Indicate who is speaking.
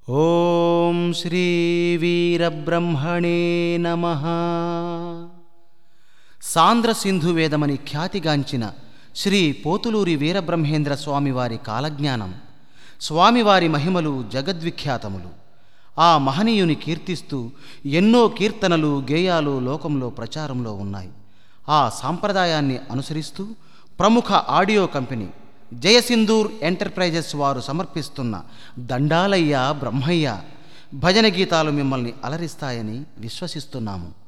Speaker 1: ఓం శ్రీ వీరబ్రహ్మణే నమ సాంద్ర సింధు వేదమని ఖ్యాతిగాంచిన శ్రీ పోతులూరి వీరబ్రహ్మేంద్ర స్వామివారి కాలజ్ఞానం స్వామివారి మహిమలు జగద్విఖ్యాతములు ఆ మహనీయుని కీర్తిస్తూ ఎన్నో కీర్తనలు గేయాలు లోకంలో ప్రచారంలో ఉన్నాయి ఆ సాంప్రదాయాన్ని అనుసరిస్తూ ప్రముఖ ఆడియో కంపెనీ జయసింధూర్ ఎంటర్ప్రైజెస్ వారు సమర్పిస్తున్న దండాలయ్య బ్రహ్మయ్య భజన గీతాలు మిమ్మల్ని అలరిస్తాయని విశ్వసిస్తున్నాము